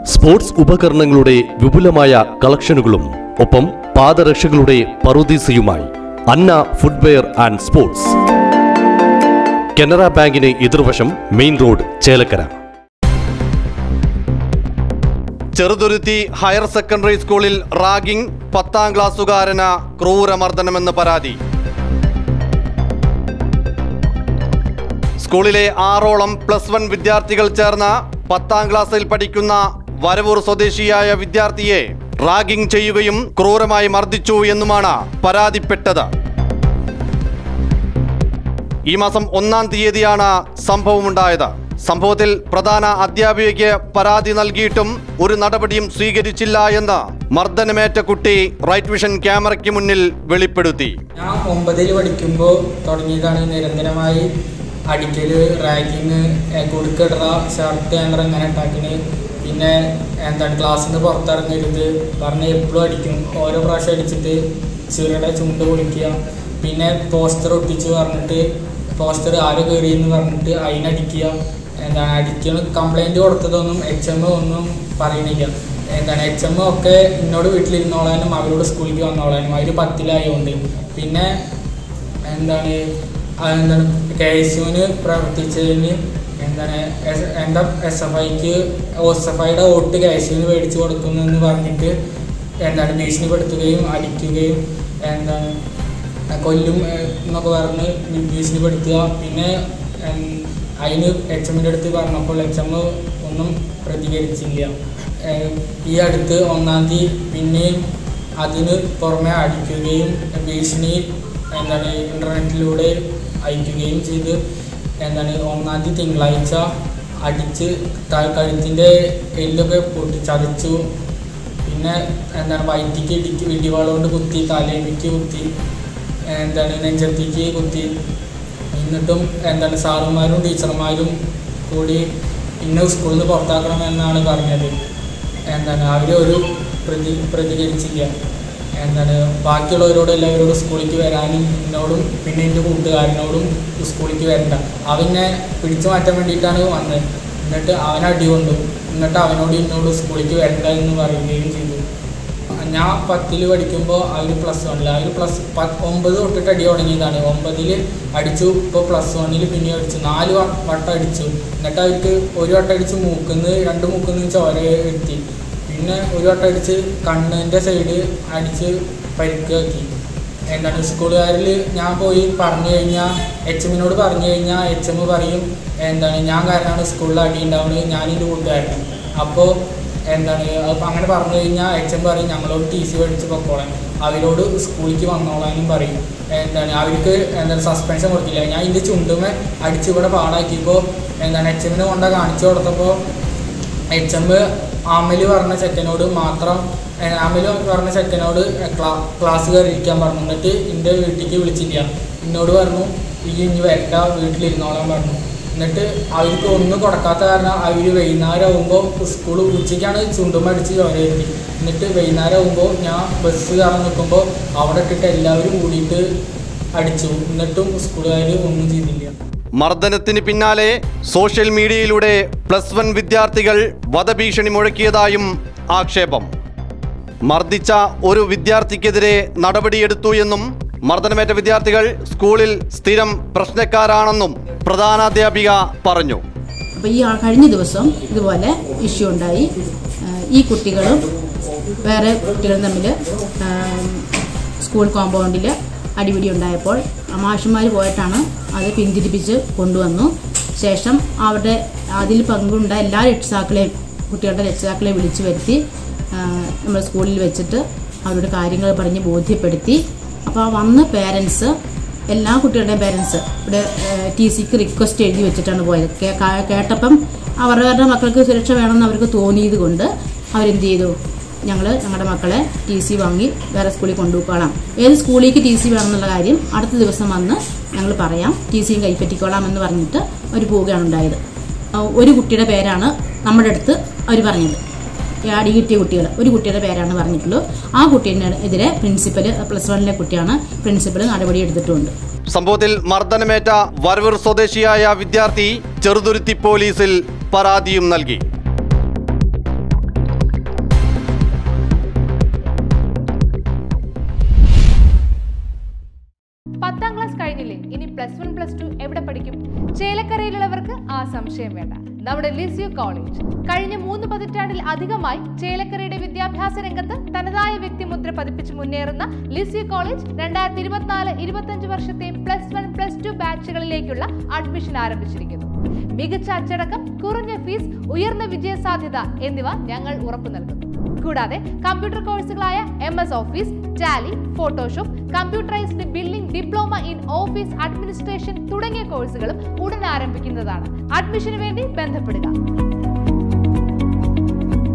sports ഉപകരണങ്ങളുടെ വിപുലമായ കളക്ഷനുകളും ഒപ്പം പാദരക്ഷകളുടെ പറുദീസയുമായി Anna footwear and sports Canara ബാങ്കിന് എതിർവശം main road Chelakkara Cheruthuruthy higher secondary സ്കൂളിൽ റാഗിംഗ് പത്താം ക്ലാസ്സുകാരന് ക്രൂരമർദ്ദനമെന്ന് പരാതി സ്കൂളിലെ ആറോളം പ്ലസ് വൺ വിദ്യാർത്ഥികൾ ചേർന്ന് പത്താം ക്ലാസ്സിൽ പഠിക്കുന്ന വരവൂർ സ്വദേശിയായ വിദ്യാർത്ഥിയെ റാഗിംഗ് ചെയ്യുകയും ക്രൂരമായി മർദ്ദിച്ചു എന്നുമാണ് പരാതിപ്പെട്ടത് ഈ മാസം ഒന്നാം തീയതിയാണ് സംഭവമുണ്ടായത് സംഭവത്തിൽ പ്രധാന അധ്യാപികയ്ക്ക് പരാതി നൽകിയിട്ടും ഒരു നടപടിയും സ്വീകരിച്ചില്ല എന്ന് മർദ്ദനമേറ്റ കുട്ടി റൈറ്റ് വിഷൻ ക്യാമറയ്ക്ക് മുന്നിൽ വെളിപ്പെടുത്തി ഞാൻ ഒമ്പതിൽ പഠിക്കുമ്പോൾ തുടങ്ങിയതാണ് നിരന്തരമായി അടിക്കല് റാഗിങ് കുടുക്കിടുക ഷർട്ട് ആങ്കർ ഇങ്ങനെ ഉണ്ടാക്കണ് പിന്നെ എന്താണ് ക്ലാസ്സിൽ നിന്ന് പുറത്തിറങ്ങരുത് പറഞ്ഞ് എപ്പോഴും അടിക്കും ഓരോ പ്രാവശ്യം അടിച്ചിട്ട് ചെറുടെ ചുണ്ട് പൊളിക്കുക പിന്നെ പോസ്റ്റർ ഒട്ടിച്ച് പറഞ്ഞിട്ട് പോസ്റ്റർ ആരോ കയറിയെന്ന് പറഞ്ഞിട്ട് അതിനടിക്കുക എന്താണ് അടിക്കണ കംപ്ലൈൻറ്റ് കൊടുത്തതൊന്നും എച്ച് എം ഒന്നും പറയണില്ല എന്താണ് എച്ച് എം ഒക്കെ എന്നോട് വീട്ടിലിരുന്നോളാനും അവരോട് സ്കൂളിലേക്ക് വന്നോളാനും അവർ പത്തിലായതുകൊണ്ട് പിന്നെ എന്താണ് ആ എന്താണ് കെ എസ് യുവിന് പ്രവർത്തിച്ചതിന് എന്താണ് എസ്- എൻ്റെ എസ് എഫ് ഐക്ക് എസ് എഫ് ഐയുടെ വോട്ട് കെ എസ് യുവിന് മേടിച്ച് കൊടുക്കുന്നു എന്ന് പറഞ്ഞിട്ട് എന്താണ് ഭീഷണിപ്പെടുത്തുകയും അടിക്കുകയും എന്താണ് കൊല്ലും ഏഹ്, എന്നൊക്കെ പറഞ്ഞ് ഭീഷണിപ്പെടുത്തുക പിന്നെ ഉം, അതിന് എച്ച് എമ്മിൻ്റെ അടുത്ത് പറഞ്ഞപ്പോൾ എച്ച് എം ഒന്നും പ്രതികരിച്ചില്ല ഏഹ്, ഈ അടുത്ത് ഒന്നാം തീയതി പിന്നെയും അതിന് പുറമെ അടിക്കുകയും ഭീഷണി എന്താണ് ഇൻ്റർനെറ്റിലൂടെ അയക്കുകയും ചെയ്ത് എന്താണ് ഒന്നാം തീയതി തിങ്കളാഴ്ച അടിച്ച് ത- കഴുത്തിൻ്റെ എല്ലൊക്കെ പൊട്ടി ചതച്ചു പിന്നെ എന്താണ് വയറ്റിക്ക് ഇടിക്ക് ഇടിവാള കൊണ്ട് കുത്തി തലേമിക്ക് കുത്തി എന്താണ് നെഞ്ചത്തേക്ക് കുത്തി എന്നിട്ടും എന്താണ് സാറുമാരും ടീച്ചർമാരും കൂടി ഇന്ന സ്കൂളിൽ നിന്ന് പുറത്താക്കണമെന്നാണ് പറഞ്ഞത് എന്താണ് അവർ ഒരു പ്രതി പ്രതികരിച്ചില്ല എന്താണ് ബാക്കിയുള്ളവരോട് എല്ലാവരോടും സ്കൂളിലേക്ക് വരാനും എന്നോടും പിന്നെ എൻ്റെ കൂട്ടുകാരനോടും സ്കൂളിലേക്ക് വരണ്ട അവനെ പിടിച്ചു മാറ്റാൻ വേണ്ടിയിട്ടാണ് വന്നത് എന്നിട്ട് അവൻ അടി കൊണ്ടു എന്നിട്ട് അവനോട് എന്നോട് സ്കൂളിലേക്ക് വരണ്ട എന്ന് പറയുകയും ചെയ്തു ഞാൻ പത്തിൽ പഠിക്കുമ്പോൾ അവർ പ്ലസ് വണ്ണിൽ അവർ പ്ലസ് ഒമ്പത് തൊട്ടിട്ട് അടി തുടങ്ങിയതാണ് ഒമ്പതിൽ അടിച്ചു ഇപ്പോൾ പ്ലസ് വണ്ണിൽ പിന്നെ അടിച്ചു നാല് വ- വട്ടം അടിച്ചു എന്നിട്ട് അവർക്ക് ഒരു വട്ടം അടിച്ച് മൂക്കുന്ന് രണ്ട് മൂക്കുന്ന് ചോര എത്തി പിന്നെ ഒരു വട്ടം അടിച്ച് കണ്ണിൻ്റെ സൈഡ് അടിച്ച് പരിക്കാക്കി എന്താണ് സ്കൂളുകാരിൽ ഞാൻ പോയി പറഞ്ഞു കഴിഞ്ഞാൽ എച്ച് എമ്മിനോട് പറഞ്ഞു കഴിഞ്ഞാൽ എച്ച് എം പറയും എന്താണ് ഞാൻ കാരണമാണ് സ്കൂളിൽ അടി ഉണ്ടാവുന്നത് ഞാൻ എൻ്റെ കൂട്ടുകാരൻ അപ്പോൾ എന്താണ് അത് അങ്ങനെ പറഞ്ഞു കഴിഞ്ഞാൽ എച്ച് എം പറയും ഞങ്ങളോട് ടി സി മേടിച്ച് പൊക്കോളാൻ അവരോട് സ്കൂളിലേക്ക് വന്നോളാനും പറയും എന്താണ് അവർക്ക് എന്താണ് സസ്പെൻഷൻ കൊടുക്കില്ല ഞാൻ ഇതിൻ്റെ ചുണ്ടുമേ അടിച്ച് ഇവിടെ പാടാക്കിയപ്പോൾ എന്താണ് എച്ച് എമ്മിനെ കൊണ്ടാ കാണിച്ചു കൊടുത്തപ്പോൾ എച്ച് എം ആമല് പറഞ്ഞ ചെക്കനോട് മാത്രം ഏഹ് ആമല് പറഞ്ഞ ചെക്കനോട് ക്ലാ ക്ലാസ് കയറി ഇരിക്കാൻ പറഞ്ഞു എന്നിട്ട് എൻ്റെ വീട്ടിലേക്ക് വിളിച്ചില്ല എന്നോട് പറഞ്ഞു ഈ ഇനി വരണ്ട വീട്ടിലിരുന്നോളാൻ പറഞ്ഞു എന്നിട്ട് അവർക്ക് ഒന്നും കൊടുക്കാത്ത കാരണം അവർ വൈകുന്നേരം ആകുമ്പോൾ സ്കൂൾ ഉച്ചയ്ക്കാണ് ചുണ്ടുമടിച്ച് ചോരയെത്തി എന്നിട്ട് വൈകുന്നേരം ആകുമ്പോൾ ഞാൻ ബസ് കയറാൻ നിൽക്കുമ്പോൾ അവിടെ ഇട്ടിട്ട് എല്ലാവരും കൂടിയിട്ട് അടിച്ചു എന്നിട്ടും സ്കൂളുകാർ ഒന്നും ചെയ്തില്ല മർദ്ദനത്തിന് പിന്നാലെ സോഷ്യൽ മീഡിയയിലൂടെ പ്ലസ് വൺ വിദ്യാർത്ഥികൾ വധഭീഷണി മുഴക്കിയതായും ആക്ഷേപം മർദ്ദിച്ച ഒരു വിദ്യാർത്ഥിക്കെതിരെ നടപടിയെടുത്തു എന്നും മർദ്ദനമേറ്റ വിദ്യാർത്ഥികൾ സ്കൂളിൽ സ്ഥിരം പ്രശ്നക്കാരാണെന്നും പ്രധാനാധ്യാപിക പറഞ്ഞു അപ്പോൾ ഈ ആ- കഴിഞ്ഞ ദിവസം ഇതുപോലെ ഇഷ്യൂ ഉണ്ടായി ആ, ഈ കുട്ടികളും വേറെ കുട്ടികളും തമ്മിൽ ആ, സ്കൂൾ കോമ്പൗണ്ടിൽ അടിപിടി ഉണ്ടായപ്പോൾ മാഷുമാർ പോയിട്ടാണ് അത് പിന്തിരിപ്പിച്ച് കൊണ്ടുവന്നു ശേഷം അവിടെ അതിൽ പങ്കുണ്ട എല്ലാ രക്ഷിതാക്കളെയും കുട്ടികളുടെ രക്ഷിതാക്കളെ വിളിച്ചു വരുത്തി ആ, നമ്മുടെ സ്കൂളിൽ വെച്ചിട്ട് അവരുടെ കാര്യങ്ങൾ പറഞ്ഞ് ബോധ്യപ്പെടുത്തി അപ്പോൾ വന്ന പേരൻസ് എല്ലാ കുട്ടികളുടെയും പേരൻസ് ഇവിടെ ടി സിക്ക് റിക്വസ്റ്റ് എഴുതി വെച്ചിട്ടാണ് പോയത് കേ- കാ- കേട്ടപ്പം അവരവരുടെ മക്കൾക്ക് സുരക്ഷ വേണമെന്ന് അവർക്ക് തോന്നിയത് കൊണ്ട് അവരെന്ത് ചെയ്തു ഞങ്ങൾ ഞങ്ങളുടെ മക്കളെ ടി സി വാങ്ങി വേറെ സ്കൂളിൽ കൊണ്ടുപോയിക്കോളാം ഏത് സ്കൂളിലേക്ക് ടി സി വേണമെന്നുള്ള കാര്യം അടുത്ത ദിവസം വന്ന് ഞങ്ങൾ പറയാം ടി സിയും കൈപ്പറ്റിക്കോളാം എന്ന് പറഞ്ഞിട്ട് അവർ പോവുകയാണ് ഉണ്ടായത് ആ, ഒരു കുട്ടിയുടെ പേരാണ് നമ്മുടെ അടുത്ത് അവർ പറഞ്ഞത് ഈ അടി കിട്ടിയ കുട്ടികൾ ഒരു കുട്ടിയുടെ പേരാണ് പറഞ്ഞിട്ടുള്ളൂ ആ കുട്ടീൻ്റെ എതിരെ പ്രിൻസിപ്പൽ പ്ലസ് വണ്ണിലെ കുട്ടിയാണ് പ്രിൻസിപ്പൽ നടപടി എടുത്തിട്ടുമുണ്ട് സംഭവത്തിൽ മർദ്ദനമേറ്റ വരവൂർ സ്വദേശിയായ വിദ്യാർത്ഥി ചെറുതുരുത്തി പോലീസിൽ പരാതിയും നൽകി കഴിഞ്ഞില്ലേ ഇനി പ്ലസ് വൺ പ്ലസ് ടു എവിടെ പഠിക്കും ചേലക്കരയിലുള്ളവർക്ക് ആ സംശയം വേണ്ട നമ്മുടെ ലിസ്യു കോളേജ് കഴിഞ്ഞ മൂന്ന് പതിറ്റാണ്ടിൽ അധികമായി ചേലക്കരയുടെ വിദ്യാഭ്യാസ രംഗത്ത് തനതായ വ്യക്തിമുദ്ര പതിപ്പിച്ച് മുന്നേറുന്ന ലിസ്യു കോളേജ് രണ്ടായിരത്തി ഇരുപത്തിനാല് ഇരുപത്തഞ്ച് വർഷത്തെ പ്ലസ് വൺ പ്ലസ് ടു ബാച്ചുകളിലേക്കുള്ള അഡ്മിഷൻ ആരംഭിച്ചിരിക്കുന്നു മികച്ച അച്ചടക്കം കുറഞ്ഞ ഫീസ് ഉയർന്ന വിജയ സാധ്യത എന്നിവ ഞങ്ങൾ ഉറപ്പു നൽകുന്നു കൂടാതെ കമ്പ്യൂട്ടർ കോഴ്സുകളായ M S office Tally Photoshop computerised billing diploma in office administration തുടങ്ങിയ കോഴ്സുകളും ഉടൻ ആരംഭിക്കുന്നതാണ് അഡ്മിഷന് വേണ്ടി ബന്ധപ്പെടുക